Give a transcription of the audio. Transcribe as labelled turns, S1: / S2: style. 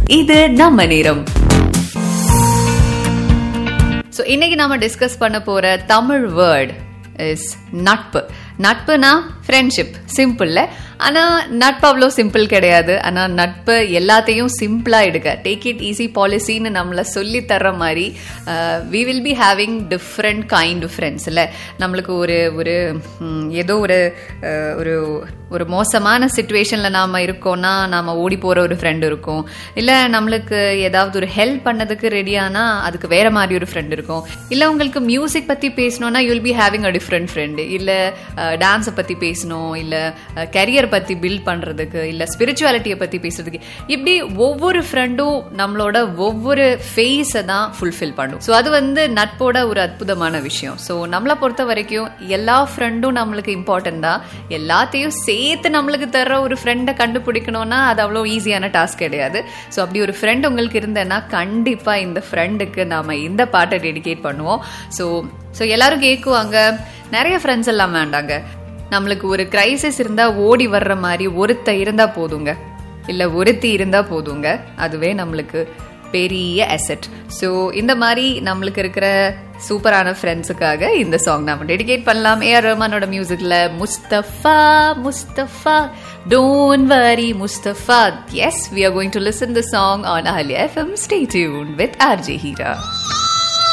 S1: இது நம்ம நேரம் ஸோ இன்னைக்கு நாம டிஸ்கஸ் பண்ண போற தமிழ் வேர்ட் இஸ் நட்பு நட்புனா ஃப்ரெண்ட்ஷிப் சிம்பிள்ல ஆனா நட்பு அவ்வளோ சிம்பிள் கிடையாது ஆனா நட்பு எல்லாத்தையும் சிம்பிளா எடுக்க டேக் இட் ஈஸி பாலிசின்னு நம்மள சொல்லி தர்ற மாதிரி we will be having different kind friends இல்லை நம்மளுக்கு ஒரு ஒரு ம், ஏதோ ஒரு அஹ், ஒரு ஒரு மோசமான சுச்சுவேஷன்ல நாம இருக்கோம்னா நாம ஓடி போற ஒரு ஃப்ரெண்ட் இருக்கும் இல்ல நம்மளுக்கு ஏதாவது ஒரு ஹெல்ப் பண்ணதுக்கு ரெடியானா அதுக்கு வேற மாதிரி ஒரு ஃப்ரெண்ட் இருக்கும் இல்ல உங்களுக்கு மியூசிக் பத்தி பேசணும்னா you'll be having a different friend இல்ல டான்ஸை பத்தி பேசணும் இல்ல கரியர் பத்தி பில்ட் பண்றதுக்கு இல்ல ஸ்பிரிச்சுவாலிட்டியை பத்தி பேசுறதுக்கு இப்படி ஒவ்வொரு ஃப்ரெண்டும் நம்மளோட ஒவ்வொரு ஃபேஸை தான் ஃபுல்ஃபில் பண்ணும் ஸோ அது வந்து நட்போட ஒரு அற்புதமான விஷயம் ஸோ நம்மளை பொறுத்த வரைக்கும் எல்லா ஃப்ரெண்டும் நம்மளுக்கு இம்பார்ட்டன்ட் தான் எல்லாத்தையும் சேர்த்து நம்மளுக்கு தர்ற ஒரு ஃப்ரெண்டை கண்டுபிடிக்கணும்னா அது அவ்வளோ ஈஸியான டாஸ்க் கிடையாது ஸோ அப்படி ஒரு ஃப்ரெண்ட் உங்களுக்கு இருந்தேன்னா கண்டிப்பா இந்த ஃப்ரெண்டுக்கு நாம இந்த பாட்டை டெடிகேட் பண்ணுவோம் ஸோ ஸோ எல்லாரும் கேட்குவாங்க நிறைய ஃப்ரெண்ட்ஸ் எல்லாம் வேண்டாங்க நம்மளுக்கு ஒரு கிரைசிஸ் இருந்தா ஓடி வர்ற மாதிரி ஒருத்த இருந்தா போதுங்க இல்ல ஒருத்தி இருந்தா போதுங்க அதுவே நம்மளுக்கு பெரிய அசெட் ஸோ இந்த மாதிரி நம்மளுக்கு இருக்கிற சூப்பரான ஃப்ரெண்ட்ஸுக்காக இந்த சாங் நாம டெடிகேட் பண்ணலாம் ஏஆர் ரஹ்மானோட மியூசிக்ல Mustafa Mustafa don't worry Mustafa yes we are going to listen the song on Ahalia F M stay tune with RJ Heera